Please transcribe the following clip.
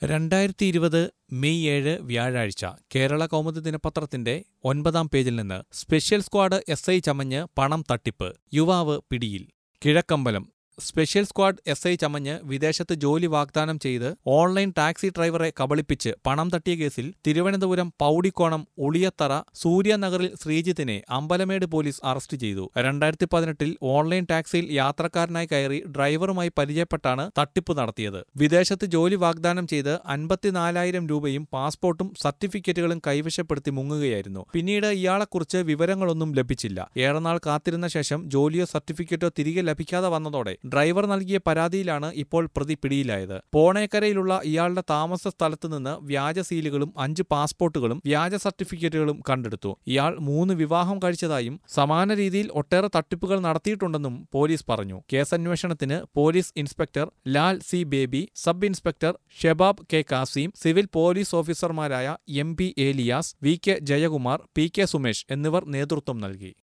രണ്ടായിരത്തി ഇരുപത് മെയ് ഏഴ് വ്യാഴാഴ്ച കേരള കൗമുദി ദിനപത്രത്തിന്റെ ഒൻപതാം പേജിൽ നിന്ന് സ്പെഷ്യൽ സ്ക്വാഡ് എസ് ഐ ചമഞ്ഞ് പണം തട്ടിപ്പ് യുവാവ് പിടിയിൽ Kizhakkambalam special squad S I ചമഞ്ഞ് വിദേശത്ത് ജോലി വാഗ്ദാനം ചെയ്ത് ഓൺലൈൻ ടാക്സി ഡ്രൈവറെ കബളിപ്പിച്ച് പണം തട്ടിയ കേസിൽ തിരുവനന്തപുരം പൗടിക്കോണം ഉളിയത്തറ സൂര്യനഗറിൽ ശ്രീജിത്തിനെ അമ്പലമേട് പോലീസ് അറസ്റ്റ് ചെയ്തു രണ്ടായിരത്തി പതിനെട്ടിൽ ഓൺലൈൻ ടാക്സിയിൽ യാത്രക്കാരനായി കയറി ഡ്രൈവറുമായി പരിചയപ്പെട്ടാണ് തട്ടിപ്പ് നടത്തിയത് വിദേശത്ത് ജോലി വാഗ്ദാനം ചെയ്ത് അൻപത്തിനാലായിരം രൂപയും പാസ്പോർട്ടും സർട്ടിഫിക്കറ്റുകളും കൈവശപ്പെടുത്തി മുങ്ങുകയായിരുന്നു പിന്നീട് ഇയാളെക്കുറിച്ച് വിവരങ്ങളൊന്നും ലഭിച്ചില്ല ഏറെനാൾ കാത്തിരുന്ന ശേഷം ജോലിയോ സർട്ടിഫിക്കറ്റോ തിരികെ ലഭിക്കാതെ വന്നതോടെ ഡ്രൈവർ നൽകിയ പരാതിയിലാണ് ഇപ്പോൾ പ്രതി പിടിയിലായത് പോണേക്കരയിലുള്ള ഇയാളുടെ താമസ സ്ഥലത്ത് നിന്ന് വ്യാജ സീലുകളും അഞ്ച് പാസ്പോർട്ടുകളും വ്യാജ സർട്ടിഫിക്കറ്റുകളും കണ്ടെടുത്തു ഇയാൾ മൂന്ന് വിവാഹം കഴിച്ചതായും സമാന രീതിയിൽ ഒട്ടേറെ തട്ടിപ്പുകൾ നടത്തിയിട്ടുണ്ടെന്നും പോലീസ് പറഞ്ഞു കേസന്വേഷണത്തിന് police inspector Lal C Baby sub inspector Shebab K Kasim civil police ഓഫീസർമാരായ M P Elias V K Jayakumar P K Sumesh എന്നിവർ നേതൃത്വം നൽകി